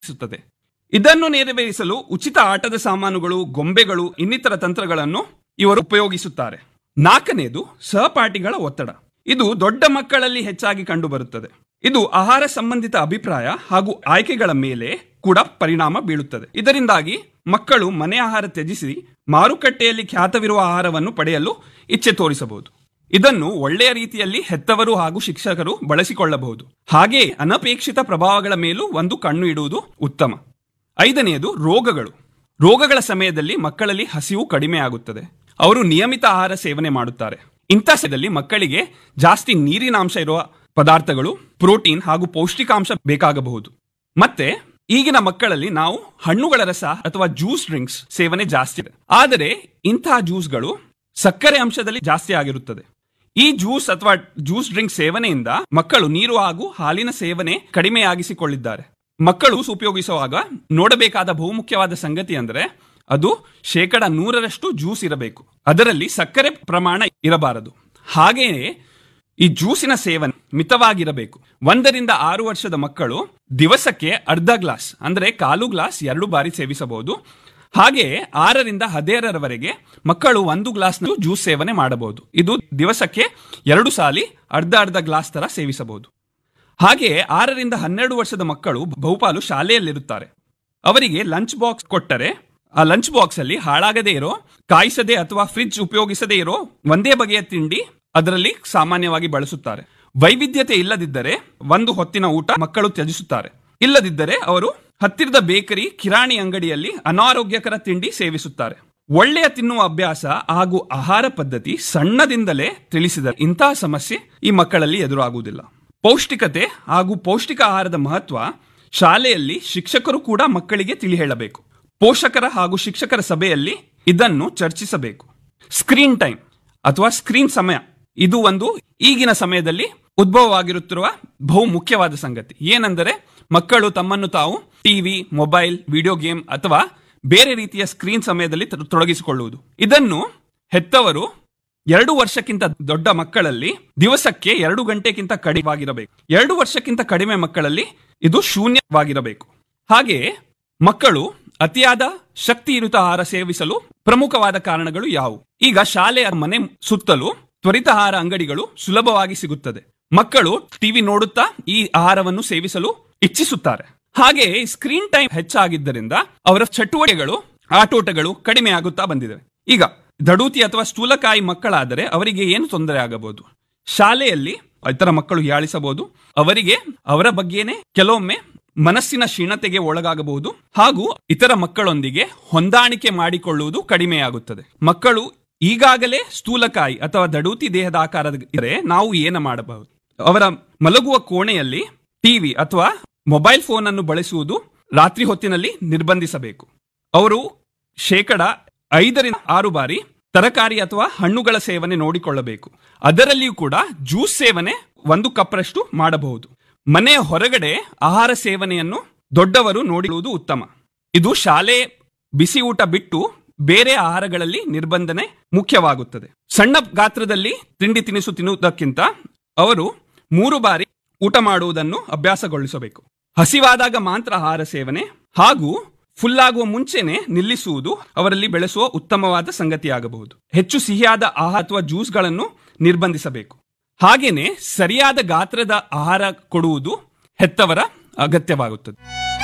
ಸುತ್ತದೆ ಇದನ್ನು ನೆರವೇರಿಸಲು ಉಚಿತ ಆಟದ ಸಾಮಾನುಗಳು ಗೊಂಬೆಗಳು ಇನ್ನಿತರ ತಂತ್ರಗಳನ್ನು ಇವರು ಉಪಯೋಗಿಸುತ್ತಾರೆ ನಾಲ್ಕನೆಯದು ಸಹಪಾಠಿಗಳ ಒತ್ತಡ ಇದು ದೊಡ್ಡ ಮಕ್ಕಳಲ್ಲಿ ಹೆಚ್ಚಾಗಿ ಕಂಡುಬರುತ್ತದೆ ಇದು ಆಹಾರ ಸಂಬಂಧಿತ ಅಭಿಪ್ರಾಯ ಹಾಗೂ ಆಯ್ಕೆಗಳ ಮೇಲೆ ಕೂಡ ಪರಿಣಾಮ ಬೀಳುತ್ತದೆ ಇದರಿಂದಾಗಿ ಮಕ್ಕಳು ಮನೆ ಆಹಾರ ತ್ಯಜಿಸಿ ಮಾರುಕಟ್ಟೆಯಲ್ಲಿ ಖ್ಯಾತವಿರುವ ಆಹಾರವನ್ನು ಪಡೆಯಲು ಇಚ್ಛೆ ತೋರಿಸಬಹುದು ಇದನ್ನು ಒಳ್ಳೆಯ ರೀತಿಯಲ್ಲಿ ಹೆತ್ತವರು ಹಾಗೂ ಶಿಕ್ಷಕರು ಬಳಸಿಕೊಳ್ಳಬಹುದು ಹಾಗೆಯೇ ಅನಪೇಕ್ಷಿತ ಪ್ರಭಾವಗಳ ಮೇಲೂ ಒಂದು ಕಣ್ಣು ಇಡುವುದು ಉತ್ತಮ ಐದನೆಯದು ರೋಗಗಳು ರೋಗಗಳ ಸಮಯದಲ್ಲಿ ಮಕ್ಕಳಲ್ಲಿ ಹಸಿವು ಕಡಿಮೆ ಆಗುತ್ತದೆ ಅವರು ನಿಯಮಿತ ಆಹಾರ ಸೇವನೆ ಮಾಡುತ್ತಾರೆ ಇಂಥ ಸಮಯದಲ್ಲಿ ಮಕ್ಕಳಿಗೆ ಜಾಸ್ತಿ ನೀರಿನಾಂಶ ಇರುವ ಪದಾರ್ಥಗಳು ಪ್ರೋಟೀನ್ ಹಾಗೂ ಪೌಷ್ಟಿಕಾಂಶ ಬೇಕಾಗಬಹುದು ಮತ್ತೆ ಈಗಿನ ಮಕ್ಕಳಲ್ಲಿ ನಾವು ಹಣ್ಣುಗಳ ರಸ ಅಥವಾ ಜ್ಯೂಸ್ ಡ್ರಿಂಕ್ಸ್ ಸೇವನೆ ಜಾಸ್ತಿ ಇದೆ ಆದರೆ ಇಂತಹ ಜ್ಯೂಸ್ಗಳು ಸಕ್ಕರೆ ಅಂಶದಲ್ಲಿ ಜಾಸ್ತಿ ಆಗಿರುತ್ತದೆ ಈ ಜ್ಯೂಸ್ ಅಥವಾ ಜ್ಯೂಸ್ ಡ್ರಿಂಕ್ ಸೇವನೆಯಿಂದ ಮಕ್ಕಳು ನೀರು ಹಾಗೂ ಹಾಲಿನ ಸೇವನೆ ಕಡಿಮೆಯಾಗಿಸಿಕೊಳ್ಳಿದ್ದಾರೆ ಮಕ್ಕಳು ಜ್ಯೂಸ್ ಉಪಯೋಗಿಸುವಾಗ ನೋಡಬೇಕಾದ ಬಹುಮುಖ್ಯವಾದ ಸಂಗತಿ ಅಂದರೆ ಅದು ಶೇಕಡ ನೂರರಷ್ಟು ಜ್ಯೂಸ್ ಇರಬೇಕು ಅದರಲ್ಲಿ ಸಕ್ಕರೆ ಪ್ರಮಾಣ ಇರಬಾರದು ಹಾಗೆಯೇ ಈ ಜ್ಯೂಸಿನ ಸೇವನೆ ಮಿತವಾಗಿರಬೇಕು ಒಂದರಿಂದ ಆರು ವರ್ಷದ ಮಕ್ಕಳು ದಿವಸಕ್ಕೆ ಅರ್ಧ ಗ್ಲಾಸ್ ಅಂದ್ರೆ ಕಾಲು ಗ್ಲಾಸ್ ಎರಡು ಬಾರಿ ಸೇವಿಸಬಹುದು ಹಾಗೆಯೇ ಆರರಿಂದ ಹದಿನೇಳರವರೆಗೆ ಮಕ್ಕಳು ಒಂದು ಗ್ಲಾಸ್ ಜ್ಯೂಸ್ ಸೇವನೆ ಮಾಡಬಹುದು ಇದು ದಿವಸಕ್ಕೆ ಎರಡು ಸಾಲಿ ಅರ್ಧ ಅರ್ಧ ಗ್ಲಾಸ್ ತರ ಸೇವಿಸಬಹುದು ಹಾಗೆಯೇ ಆರರಿಂದ ಹನ್ನೆರಡು ವರ್ಷದ ಮಕ್ಕಳು ಬಹುಪಾಲು ಶಾಲೆಯಲ್ಲಿರುತ್ತಾರೆ ಅವರಿಗೆ ಲಂಚ್ ಬಾಕ್ಸ್ ಕೊಟ್ಟರೆ ಆ ಲಂಚ್ ಬಾಕ್ಸ್ ಅಲ್ಲಿ ಹಾಳಾಗದೇ ಇರೋ ಕಾಯಿಸದೆ ಅಥವಾ ಫ್ರಿಡ್ಜ್ ಉಪಯೋಗಿಸದೇ ಇರೋ ಒಂದೇ ಬಗೆಯ ತಿಂಡಿ ಅದರಲ್ಲಿ ಸಾಮಾನ್ಯವಾಗಿ ಬಳಸುತ್ತಾರೆ ವೈವಿಧ್ಯತೆ ಇಲ್ಲದಿದ್ದರೆ ಒಂದು ಹೊತ್ತಿನ ಊಟ ಮಕ್ಕಳು ತ್ಯಜಿಸುತ್ತಾರೆ ಇಲ್ಲದಿದ್ದರೆ ಅವರು ಹತ್ತಿರದ ಬೇಕರಿ ಕಿರಾಣಿ ಅಂಗಡಿಯಲ್ಲಿ ಅನಾರೋಗ್ಯಕರ ತಿಂಡಿ ಸೇವಿಸುತ್ತಾರೆ ಒಳ್ಳೆಯ ತಿನ್ನುವ ಅಭ್ಯಾಸ ಹಾಗೂ ಆಹಾರ ಪದ್ಧತಿ ಸಣ್ಣದಿಂದಲೇ ತಿಳಿಸಿದ ಇಂತಹ ಸಮಸ್ಯೆ ಈ ಮಕ್ಕಳಲ್ಲಿ ಎದುರಾಗುವುದಿಲ್ಲ ಪೌಷ್ಟಿಕತೆ ಹಾಗೂ ಪೌಷ್ಟಿಕ ಆಹಾರದ ಮಹತ್ವ ಶಾಲೆಯಲ್ಲಿ ಶಿಕ್ಷಕರು ಕೂಡ ಮಕ್ಕಳಿಗೆ ತಿಳಿ ಹೇಳಬೇಕು ಪೋಷಕರ ಹಾಗೂ ಶಿಕ್ಷಕರ ಸಭೆಯಲ್ಲಿ ಇದನ್ನು ಚರ್ಚಿಸಬೇಕು ಸ್ಕ್ರೀನ್ ಟೈಮ್ ಅಥವಾ ಸ್ಕ್ರೀನ್ ಸಮಯ ಇದು ಒಂದು ಈಗಿನ ಸಮಯದಲ್ಲಿ ಉದ್ಭವವಾಗಿರುತ್ತಿರುವ ಬಹು ಮುಖ್ಯವಾದ ಸಂಗತಿ ಏನೆಂದರೆ ಮಕ್ಕಳು ತಮ್ಮನ್ನು ತಾವು ಟಿವಿ ಮೊಬೈಲ್ ವಿಡಿಯೋ ಗೇಮ್ ಅಥವಾ ಬೇರೆ ರೀತಿಯ ಸ್ಕ್ರೀನ್ ಸಮಯದಲ್ಲಿ ತ- ತೊಡಗಿಸಿಕೊಳ್ಳುವುದು ಇದನ್ನು ಹೆತ್ತವರು ಎರಡು ವರ್ಷಕ್ಕಿಂತ ದೊಡ್ಡ ಮಕ್ಕಳಲ್ಲಿ ದಿವಸಕ್ಕೆ ಎರಡು ಗಂಟೆಗಿಂತ ಕಡಿಮೆವಾಗಿರಬೇಕು ಎರಡು ವರ್ಷಕ್ಕಿಂತ ಕಡಿಮೆ ಮಕ್ಕಳಲ್ಲಿ ಇದು ಶೂನ್ಯವಾಗಿರಬೇಕು ಹಾಗೆಯೇ ಮಕ್ಕಳು ಅತಿಯಾದ ಶಕ್ತಿಯುತ ಆಹಾರ ಸೇವಿಸಲು ಪ್ರಮುಖವಾದ ಕಾರಣಗಳು ಯಾವುವು ಈಗ ಶಾಲೆಯ ಮನೆ ಸುತ್ತಲೂ ತ್ವರಿತ ಆಹಾರ ಅಂಗಡಿಗಳು ಸುಲಭವಾಗಿ ಸಿಗುತ್ತದೆ ಮಕ್ಕಳು ಟಿವಿ ನೋಡುತ್ತಾ ಈ ಆಹಾರವನ್ನು ಸೇವಿಸಲು ಇಚ್ಛಿಸುತ್ತಾರೆ ಹಾಗೆಯೇ ಸ್ಕ್ರೀನ್ ಟೈಮ್ ಹೆಚ್ಚಾಗಿದ್ದರಿಂದ ಅವರ ಚಟುವಟಿಕೆಗಳು ಆಟೋಟಗಳು ಕಡಿಮೆ ಆಗುತ್ತಾ ಬಂದಿದೆ ಈಗ ದಡೂತಿ ಅಥವಾ ಸ್ಥೂಲಕಾಯಿ ಮಕ್ಕಳಾದರೆ ಅವರಿಗೆ ಏನು ತೊಂದರೆ ಆಗಬಹುದು ಶಾಲೆಯಲ್ಲಿ ಇತರ ಮಕ್ಕಳು ಹೀಯಾಳಿಸಬಹುದು ಅವರಿಗೆ ಅವರ ಬಗ್ಗೆನೇ ಕೆಲವೊಮ್ಮೆ ಮನಸ್ಸಿನ ಕ್ಷೀಣತೆಗೆ ಒಳಗಾಗಬಹುದು ಹಾಗೂ ಇತರ ಮಕ್ಕಳೊಂದಿಗೆ ಹೊಂದಾಣಿಕೆ ಮಾಡಿಕೊಳ್ಳುವುದು ಕಡಿಮೆಯಾಗುತ್ತದೆ ಮಕ್ಕಳು ಈಗಾಗಲೇ ಸ್ಥೂಲಕಾಯಿ ಅಥವಾ ದಡೂತಿ ದೇಹದ ಆಕಾರದ ಇದ್ದರೆ ನಾವು ಏನು ಮಾಡಬಹುದು ಅವರ ಮಲಗುವ ಕೋಣೆಯಲ್ಲಿ ಟಿವಿ ಅಥವಾ ಮೊಬೈಲ್ ಫೋನ್ ಅನ್ನು ಬಳಸುವುದು ರಾತ್ರಿ ಹೊತ್ತಿನಲ್ಲಿ ನಿರ್ಬಂಧಿಸಬೇಕು ಅವರು ಶೇಕಡ ಐದರಿಂದ ಆರು ಬಾರಿ ತರಕಾರಿ ಅಥವಾ ಹಣ್ಣುಗಳ ಸೇವನೆ ನೋಡಿಕೊಳ್ಳಬೇಕು ಅದರಲ್ಲಿಯೂ ಕೂಡ ಜ್ಯೂಸ್ ಸೇವನೆ ಒಂದು ಕಪ್ರಷ್ಟು ಮಾಡಬಹುದು ಮನೆಯ ಹೊರಗಡೆ ಆಹಾರ ಸೇವನೆಯನ್ನು ದೊಡ್ಡವರು ನೋಡಿರುವುದು ಉತ್ತಮ ಇದು ಶಾಲೆ ಬಿಸಿ ಊಟ ಬಿಟ್ಟು ಬೇರೆ ಆಹಾರಗಳಲ್ಲಿ ನಿರ್ಬಂಧನೆ ಮುಖ್ಯವಾಗುತ್ತದೆ ಸಣ್ಣ ಗಾತ್ರದಲ್ಲಿ ತಿಂಡಿ ತಿನಿಸು ತಿನ್ನುವುದಕ್ಕಿಂತ ಅವರು ಮೂರು ಬಾರಿ ಊಟ ಮಾಡುವುದನ್ನು ಅಭ್ಯಾಸಗೊಳಿಸಬೇಕು ಹಸಿವಾದಾಗ ಮಾತ್ರ ಆಹಾರ ಸೇವನೆ ಹಾಗೂ ಫುಲ್ ಆಗುವ ಮುಂಚೆನೆ ನಿಲ್ಲಿಸುವುದು ಅವರಲ್ಲಿ ಬೆಳೆಸುವ ಉತ್ತಮವಾದ ಸಂಗತಿಯಾಗಬಹುದು ಹೆಚ್ಚು ಸಿಹಿಯಾದ ಆಹಾರ ಅಥವಾ ಜ್ಯೂಸ್ಗಳನ್ನು ನಿರ್ಬಂಧಿಸಬೇಕು ಹಾಗೇನೆ ಸರಿಯಾದ ಗಾತ್ರದ ಆಹಾರ ಕೊಡುವುದು ಹೆತ್ತವರ ಅಗತ್ಯವಾಗುತ್ತದೆ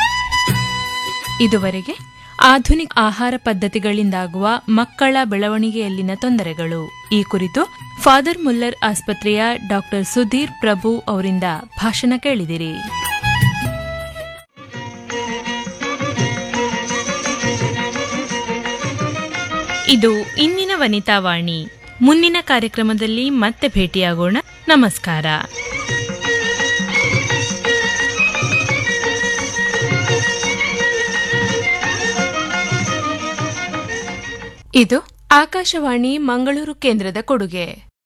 ಇದುವರೆಗೆ ಆಧುನಿಕ ಆಹಾರ ಪದ್ಧತಿಗಳಿಂದಾಗುವ ಮಕ್ಕಳ ಬೆಳವಣಿಗೆಯಲ್ಲಿನ ತೊಂದರೆಗಳು ಈ ಕುರಿತು ಫಾದರ್ ಮುಲ್ಲರ್ ಆಸ್ಪತ್ರೆಯ ಡಾಕ್ಟರ್ ಸುಧೀರ್ ಪ್ರಭು ಅವರಿಂದ ಭಾಷಣ ಕೇಳಿದಿರಿ ಇದು ಇಂದಿನ ವನಿತಾವಾಣಿ ಮುಂದಿನ ಕಾರ್ಯಕ್ರಮದಲ್ಲಿ ಮತ್ತೆ ಭೇಟಿಯಾಗೋಣ ನಮಸ್ಕಾರ ಇದು ಆಕಾಶವಾಣಿ ಮಂಗಳೂರು ಕೇಂದ್ರದ ಕೊಡುಗೆ